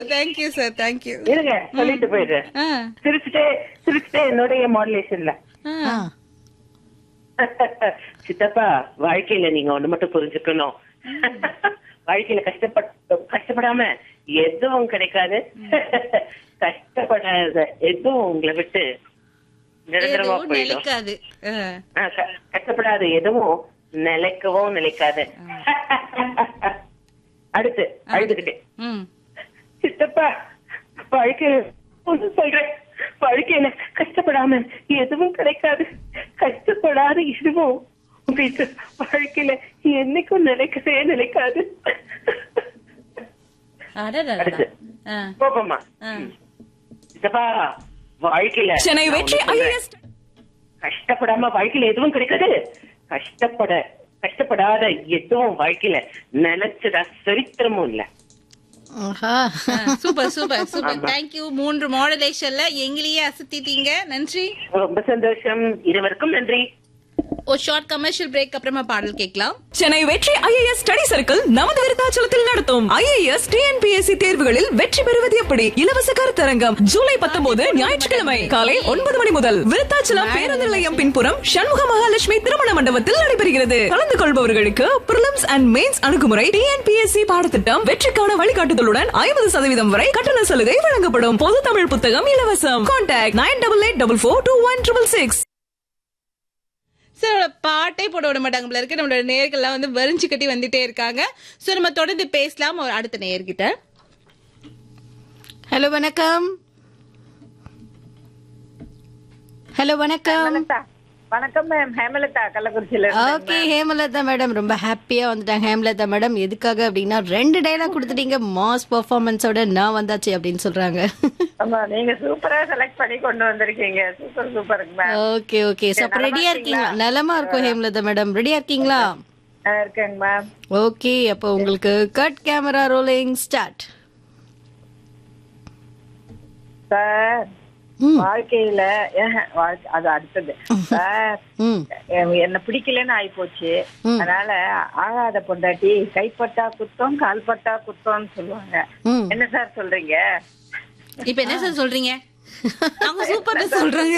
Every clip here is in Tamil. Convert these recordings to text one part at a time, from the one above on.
தேங்க்யூ சார் தேங்க்யூ இருங்க சொல்லிட்டு போயிடுறேன் ஆ சிரிச்சுட்டே சிரிச்சுட்டே என்னுடைய மாடுலேஷன்ல ஆ சித்தப்பா வாழ்க்கையில நீங்க ஒண்ணு மட்டும் புரிஞ்சுக்கணும் வாழ்க்கையில கஷ்டப்பட கஷ்டப்படாம எதுவும் கிடைக்காது கஷ்டப்படாத எதுவும் உங்களை விட்டு நிரந்தரமா எதுவும் போயிடும் நிலைக்காது ஆ. ஆ, க- கஷ்டப்படாத எதுவும் நிலைக்கவும் நிலைக்காது அடுத்து அழுதுகிட்டே ம் சித்தப்பா வாழ்க்கையில ஒண்ணு சொல்றேன் வாழ்க்கையில கஷ்டப்படாம எதுவும் கிடைக்காது கஷ்டப்படாத எதுவும் உங்களுக்கு வாழ்க்கையில என்னைக்கும் நிலைக்கவே நிலைக்காது அடடடடா. அடுத்து. ஆ கோபமா ஆ. சித்தப்பா வாழ்க்கையில சென்னை நான் வெற்றி ஒண்ணு சொல்றேன். ஐஏஎஸ் கஷ்டப்படாம வாழ்க்கையில எதுவும் கிடைக்காது கஷ்டப்பட கஷ்டப்படாத எதுவும் வாழ்க்கையில நினைச்சதா சரித்திரமும் இல்ல ஆஹா சூப்பர் சூப்பர் சூப்பர் தேங்க்யூ மூன்று மாடுலேஷன்ல எங்களையே அசத்திட்டீங்க நன்றி ரொம்ப சந்தோஷம் இருவருக்கும் நன்றி ஒரு ஷார்ட் கமர்ஷியல் பிரேக் அப்புறமா பாடல் கேட்கலாம் சென்னை வெற்றி ஐஏஎஸ் ஸ்டடி சர்க்கிள் நமது விருத்தாச்சலத்தில் நடத்தும் ஐஏஎஸ் டிஎன்பிஎஸ்சி தேர்வுகளில் வெற்றி பெறுவது எப்படி இலவச கருத்தரங்கம் ஜூலை பத்தொன்பது ஞாயிற்றுக்கிழமை காலை ஒன்பது மணி முதல் விருத்தாச்சலம் பேருந்து நிலையம் பின்புறம் சண்முக மகாலட்சுமி திருமண மண்டபத்தில் நடைபெறுகிறது கலந்து கொள்பவர்களுக்கு பிரிலிம்ஸ் அண்ட் மெயின்ஸ் அணுகுமுறை டிஎன்பிஎஸ்சி பாடத்திட்டம் வெற்றிக்கான வழிகாட்டுதலுடன் ஐம்பது சதவீதம் வரை கட்டண சலுகை வழங்கப்படும் பொது தமிழ் புத்தகம் இலவசம் contact nine double eight double four two one triple six sir பாட்டே போட விட மாட்டாங்க போல இருக்கு நம்மளோட நேர்கள்லாம் வந்து வரிஞ்சு கட்டி வந்துட்டே இருக்காங்க சோ நம்ம தொடர்ந்து பேசலாம் ஒரு அடுத்த நேயர்கிட்ட ஹலோ வணக்கம் ஹலோ வணக்கம் ஹேமலதா வணக்கம் மேம் ஹேமலதா கள்ளக்குறிச்சியில இருந்து. ஓகே ஹேமலதா மேடம் ரொம்ப ஹாப்பியா வந்துட்டாங்க ஹேமலதா மேடம் எதுக்காக அப்படின்னா ரெண்டு டைலாக் கொடுத்துட்டீங்க மாஸ் பெர்ஃபார்மன்ஸோட நான் வந்தாச்சு அப்படின்னு சொல்றாங்க ஆமா நீங்க சூப்பரா செலக்ட் பண்ணி கொண்டு வந்திருக்கீங்க சூப்பர் சூப்பருங்க மேம் ஓகே ஓகே சோ அப்ப ரெடியா இருக்கீங்களா நலமா இருக்கும் ஹேமலதா மேடம் ரெடியா இருக்கீங்களா நான் இருக்கேங்க மேம் ஓகே அப்போ உங்களுக்கு cut camera rolling start sir ம். வாழ்க்கையில ஏஹ, வாழ்க்கை- அது அடுத்தது சார் ம் எ- என்ன பிடிக்கலன்னு ஆயி போச்சு ம். அதனால ஆகாத பொண்டாட்டி கைப்பட்டா குத்தம் கால்பட்டா குத்தம்னு சொல்லுவாங்க ம் என்ன சார் சொல்றீங்க இப்ப என்ன சார் சொல்றீங்க அவங்க சூப்பர் சொல்றாங்க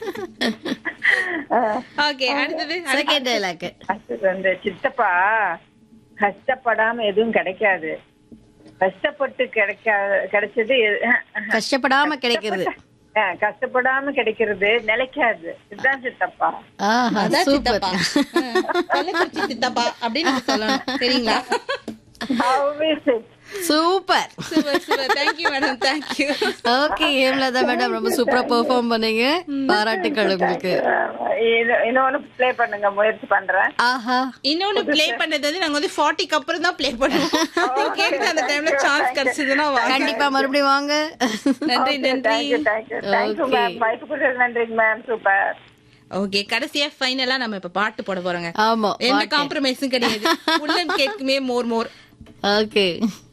ஓகே அடுத்தது செகண்ட் டைலாக் அடுத்தது வந்து சித்தப்பா கஷ்டப்படாம எதுவும் கிடைக்காது கஷ்டப்பட்டு கிடைக்கா கிடைச்சது எ- கஷ்டப்படாம கிடைக்கிறது ஆ, கஷ்டப்படாம கிடைக்கிறது நிலைக்காது இதுதான் சித்தப்பா ஆஹா அதான் சூப்பர் சித்தப்பா ஆ, கள்ளக்குறிச்சி சித்தப்பா அப்படின்னு நீங்க சொல்லணும் சரிங்களா Always it. Super super super thank you madam thank you okay Hemalatha madam ரொம்ப சூப்பரா பெர்ஃபார்ம் பண்ணீங்க பாராட்டுக்கள் உங்களுக்கு ஆ, இது- இன்னொன்னு ப்ளே பண்ணுங்க முயற்சி பண்றேன் ஆஹா இன்னொன்னு ப்ளே பண்ணது வந்து நாங்க வந்து 40 க்கு அப்புறம் தான் ப்ளே பண்ணுவோம் நீங்க கேட்ட அந்த டைம்ல சான்ஸ் கிடைச்சதுன்னா வாங்க கண்டிப்பா மறுபடியும் வாங்க நன்றி நன்றி thank you thank you thank you Okay. Ma'am வாய்ப்பு கொடுத்தது நன்றிங்க மேம் சூப்பர் ஓகே கடைசியா ஃபைனலா நம்ம இப்ப பாட்டு போட போறோங்க ஆமா எந்த காம்ப்ரமைஸும் கிடையாது உள்ளம் கேட்குமே மோர் மோர் ஓகே